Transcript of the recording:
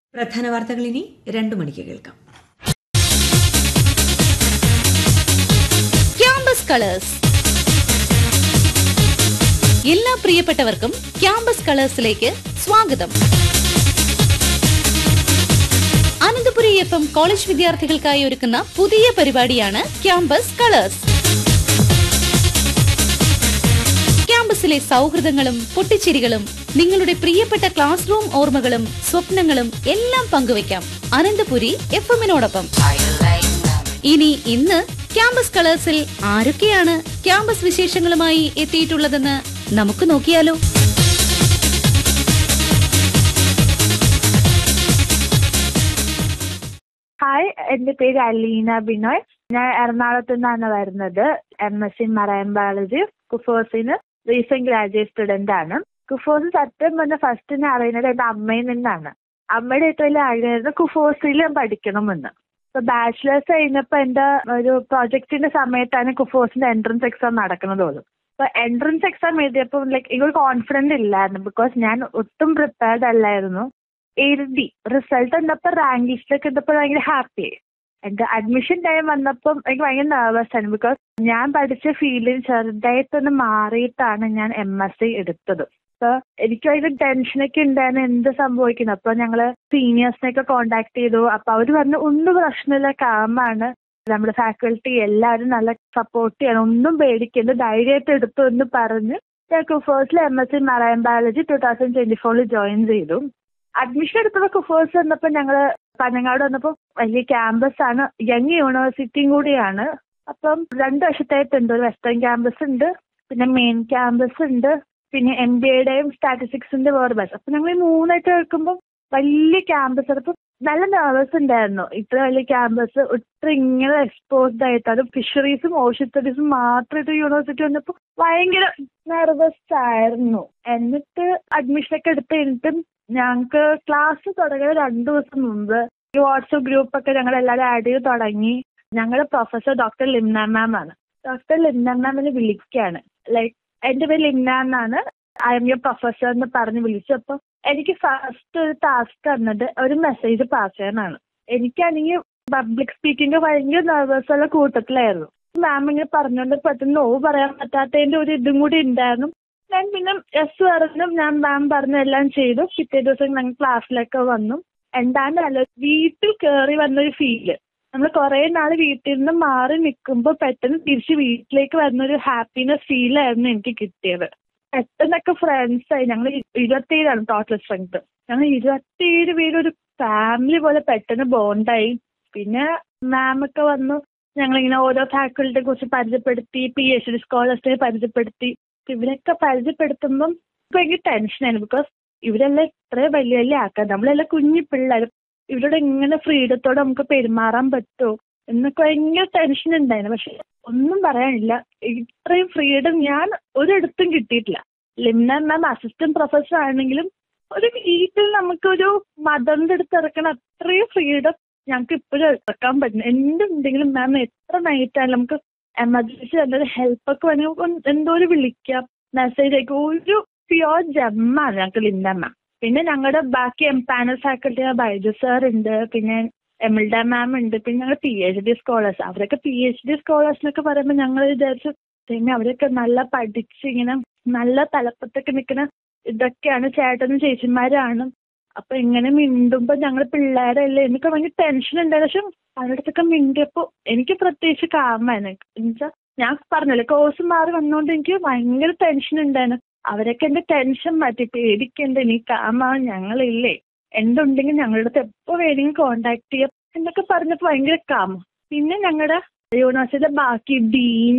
പ്രധാന വാർത്തകൾ ഇനി രണ്ടു മണിക്ക് കേൾക്കാം ക്യാമ്പസ് കളേഴ്സ് എല്ലാ പ്രിയപ്പെട്ടവർക്കും ക്യാമ്പസ് കളേഴ്സിലേക്ക് സ്വാഗതം അനന്തപുരി എഫ് എം കോളേജ് വിദ്യാർത്ഥികൾക്കായി ഒരുക്കുന്ന പുതിയ പരിപാടിയാണ് ക്യാമ്പസ് കളേഴ്സ് ക്യാമ്പസിലെ സൗഹൃദങ്ങളും പൊട്ടിച്ചിരികളും നിങ്ങളുടെ പ്രിയപ്പെട്ട ക്ലാസ് റൂം ഓർമ്മകളും സ്വപ്നങ്ങളും എല്ലാം പങ്കുവയ്ക്കാം അനന്തപുരി എഫ് എമ്മിനോടൊപ്പം ഇനി ഇന്ന് ക്യാമ്പസ് കളേഴ്സിൽ ആരൊക്കെയാണ് ക്യാമ്പസ് വിശേഷങ്ങളുമായി എത്തിയിട്ടുള്ളതെന്ന് നമുക്ക് നോക്കിയാലോ ഹായ് എന്റെ പേര് അലീന ബിനോയ് ഞാൻ എറണാകുളത്ത് നിന്നാണ് വരുന്നത് M S C marine biology കുഫോസിന് റീസെന്റ് ഗ്രാജുവേറ്റ് സ്റ്റുഡന്റ് ആണ് കുഫോസ് സത്യം പറഞ്ഞ ഫസ്റ്റ് ഞാൻ അറിയുന്നത് എന്റെ അമ്മയിൽ നിന്നാണ് അമ്മയുടെ ഏറ്റവും വലിയ ആഗ്രഹമായിരുന്നു കുഫോസിൽ പഠിക്കണമെന്ന് ഇപ്പൊ ബാച്ചിലേഴ്സ് കഴിഞ്ഞപ്പോ എന്റെ ഒരു പ്രൊജക്ടിന്റെ സമയത്താണ് കുഫോസിന്റെ എൻട്രൻസ് എക്സാം നടക്കുന്നത് പോലും അപ്പൊ എൻട്രൻസ് എക്സാം എഴുതിയപ്പോൾ ലൈക്ക് എനിക്ക് കോൺഫിഡന്റ് ഇല്ലായിരുന്നു ബിക്കോസ് ഞാൻ ഒട്ടും പ്രിപ്പയർഡ് അല്ലായിരുന്നു എഴുതി റിസൾട്ട് വന്നപ്പോൾ റാങ്ക് ലിസ്റ്റിലൊക്കെ എന്തപ്പോൾ ഭയങ്കര ഹാപ്പി ആയി എന്റെ അഡ്മിഷൻ ടൈം വന്നപ്പം എനിക്ക് ഭയങ്കര നെർവസ് ആണ് ബിക്കോസ് ഞാൻ പഠിച്ച ഫീൽഡിൽ ചെറുതായിട്ടൊന്ന് മാറിയിട്ടാണ് ഞാൻ എം എസ് സി എടുത്തത് അപ്പൊ എനിക്ക് ഭയങ്കര ടെൻഷനൊക്കെ ഉണ്ടായിരുന്നു എന്ത് സംഭവിക്കുന്നു അപ്പൊ ഞങ്ങള് സീനിയേഴ്സിനെയൊക്കെ കോണ്ടാക്ട് ചെയ്തു അപ്പൊ അവര് പറഞ്ഞു ഒന്നും പ്രശ്നമില്ല കാമാണ് നമ്മുടെ ഫാക്കൽറ്റി എല്ലാവരും നല്ല സപ്പോർട്ട് ചെയ്യണം ഒന്നും പേടിക്കരുത് ധൈര്യമായിട്ട് എടുത്തു എന്ന് പറഞ്ഞ് ഞാൻ കുഫേഴ്സിൽ M S C marine biology two thousand twenty ഫോറിൽ ജോയിൻ ചെയ്തു അഡ്മിഷൻ എടുത്തപ്പോൾ കുഫേഴ്സ് വന്നപ്പോൾ ഞങ്ങള് പനങ്ങാട് വന്നപ്പോൾ വലിയ ക്യാമ്പസ് ആണ് യങ് യൂണിവേഴ്സിറ്റിയും കൂടിയാണ് അപ്പം രണ്ട് വർഷത്തായിട്ടുണ്ട് ഒരു വെസ്റ്റേൺ ക്യാമ്പസ് ഉണ്ട് പിന്നെ മെയിൻ ക്യാമ്പസ് ഉണ്ട് പിന്നെ എം ബി എയുടെയും സ്റ്റാറ്റിസ്റ്റിക്സിന്റെ വേറെ ബാച്ച് അപ്പൊ ഞങ്ങൾ ഈ മൂന്നായിട്ട് കേൾക്കുമ്പോൾ വലിയ ക്യാമ്പസ് അപ്പോൾ നല്ല നെർവസ് ഉണ്ടായിരുന്നു ഇത്ര വലിയ ക്യാമ്പസ് ഇത്ര ഇങ്ങനെ എക്സ്പോസ്ഡ് ആയിട്ട് അത് ഫിഷറീസും ഓഷ്യൻ സ്റ്റഡീസും മാത്രമായിട്ട് യൂണിവേഴ്സിറ്റി വന്നപ്പോൾ ഭയങ്കര നെർവസ് ആയിരുന്നു എന്നിട്ട് അഡ്മിഷനൊക്കെ എടുത്ത് കഴിഞ്ഞിട്ടും ഞങ്ങൾക്ക് ക്ലാസ് തുടങ്ങിയ രണ്ടു ദിവസം മുമ്പ് ഈ വാട്സപ്പ് ഗ്രൂപ്പ് ഒക്കെ ഞങ്ങൾ എല്ലാവരും ആഡ് ചെയ്ത് തുടങ്ങി ഞങ്ങളുടെ പ്രൊഫസർ ഡോക്ടർ ലിംന മാം ആണ് ഡോക്ടർ ലിംന മാമിനെ വിളിക്കുകയാണ് ലൈക്ക് എന്റെ പേര് ലിംന എന്നാണ് ഐ എം യുവർ പ്രൊഫസർ എന്ന് പറഞ്ഞ് വിളിച്ചു അപ്പോൾ എനിക്ക് ഫസ്റ്റ് ഒരു ടാസ്ക് തന്നത് ഒരു മെസ്സേജ് പാസ് ചെയ്യാനാണ് എനിക്കാണെങ്കിൽ പബ്ലിക് സ്പീക്കിംഗ് ഭയങ്കര നെർവസ് ഉള്ള കൂട്ടത്തിലായിരുന്നു മാം ഇങ്ങനെ പറഞ്ഞുകൊണ്ട് പെട്ടെന്ന് നോ പറയാൻ പറ്റാത്തതിന്റെ ഒരു ഇതും കൂടി ഉണ്ടായിരുന്നു ഞാൻ പിന്നെ എസ് പറഞ്ഞു ഞാൻ മാം പറഞ്ഞ എല്ലാം ചെയ്തു പിറ്റേ ദിവസം ഞങ്ങൾ ക്ലാസ്സിലൊക്കെ വന്നു എന്താണ്ടല്ല വീട്ടിൽ കയറി വന്നൊരു ഫീല് നമ്മൾ കുറെ നാൾ വീട്ടിൽ നിന്ന് മാറി നിൽക്കുമ്പോൾ പെട്ടെന്ന് തിരിച്ച് വീട്ടിലേക്ക് വരുന്ന ഒരു ഹാപ്പിനെസ് ഫീലായിരുന്നു എനിക്ക് കിട്ടിയത് പെട്ടെന്നൊക്കെ ഫ്രണ്ട്സ് ആയി ഞങ്ങൾ ഇരുപത്തിയേഴാണ് ടോട്ടൽ സ്ട്രെങ്ത് ഞങ്ങൾ ഇരുപത്തിയേഴ് പേര് ഒരു ഫാമിലി പോലെ പെട്ടെന്ന് ബോണ്ടായി പിന്നെ മാം ഒക്കെ വന്നു ഞങ്ങളിങ്ങനെ ഓരോ ഫാക്കൽറ്റിയെ കുറിച്ച് പരിചയപ്പെടുത്തി പി എച്ച് ഡി സ്കോളേഴ്സിനെ പരിചയപ്പെടുത്തി ഇവരൊക്കെ പരിചയപ്പെടുത്തുമ്പം ഭയങ്കര ടെൻഷനായിരുന്നു ബിക്കോസ് ഇവരെല്ലാം ഇത്രയും വലിയ വലിയ ആൾക്കാർ നമ്മളെല്ലാം കുഞ്ഞു പിള്ളേർ ഇവരോട് എങ്ങനെ ഫ്രീഡത്തോടെ നമുക്ക് പെരുമാറാൻ പറ്റുമോ എന്നൊക്കെ ഭയങ്കര ടെൻഷൻ ഉണ്ടായിരുന്നു പക്ഷെ ഒന്നും പറയാനില്ല ഇത്രയും ഫ്രീഡം ഞാൻ ഒരിടത്തും കിട്ടിയിട്ടില്ല ലിംന മാം അസിസ്റ്റന്റ് പ്രൊഫസർ ആണെങ്കിലും ഒരു വീട്ടിൽ നമുക്കൊരു മദറിന്റെ അടുത്ത് ഇറക്കണ അത്രയും ഫ്രീഡം ഞങ്ങൾക്ക് ഇപ്പോഴും ഇറക്കാൻ പറ്റുന്നു എന്തുണ്ടെങ്കിലും മാം എത്ര നൈറ്റ് ആയാലും നമുക്ക് എമർജൻസി എന്തെങ്കിലും ഹെൽപ്പ് ഒക്കെ വേണമെങ്കിൽ എന്തോ ഒരു വിളിക്കാം മെസ്സേജ് അയക്കും ഒരു പ്യോർ ജമ്മാണ് ഞങ്ങൾക്ക് ലിൻഡ മാം പിന്നെ ഞങ്ങളുടെ ബാക്കി M panel faculty Baiju sir ഉണ്ട് പിന്നെ എമിൽഡ മാം ഉണ്ട് പിന്നെ ഞങ്ങൾ പി എച്ച് ഡി സ്കോളേഴ്സ് അവരൊക്കെ പി എച്ച് ഡി സ്കോളേഴ്സ് എന്നൊക്കെ പറയുമ്പോൾ ഞങ്ങൾ വിചാരിച്ചു പിന്നെ അവരൊക്കെ നല്ല പഠിച്ച് ഇങ്ങനെ നല്ല തലപ്പത്തൊക്കെ നിൽക്കുന്ന ഇതൊക്കെയാണ് ചേട്ടനും ചേച്ചിമാരാണ് അപ്പൊ ഇങ്ങനെ മിണ്ടുമ്പോ ഞങ്ങൾ പിള്ളേരല്ലേ എനിക്ക് ഭയങ്കര ടെൻഷൻ ഉണ്ടായിരുന്നു പക്ഷെ അവരുടെ അടുത്തൊക്കെ മിണ്ടിയപ്പോ എനിക്ക് പ്രത്യേകിച്ച് കാമാണ് എന്നുവെച്ചാൽ ഞാൻ പറഞ്ഞല്ലോ കോഴ്സ് മാറി വന്നോണ്ട് എനിക്ക് ഭയങ്കര ടെൻഷൻ ഉണ്ടായിരുന്നു അവരൊക്കെ എന്റെ ടെൻഷൻ മാറ്റി പേടിക്കണ്ട നീ കാമാ ഞങ്ങളില്ലേ എന്തുണ്ടെങ്കിൽ ഞങ്ങളുടെ അടുത്ത് എപ്പോ വേണമെങ്കിലും കോണ്ടാക്ട് ചെയ്യാം എന്നൊക്കെ പറഞ്ഞപ്പോ ഭയങ്കര കാമം പിന്നെ ഞങ്ങളുടെ യൂണിവേഴ്സിറ്റിയുടെ ബാക്കി ഡീൻ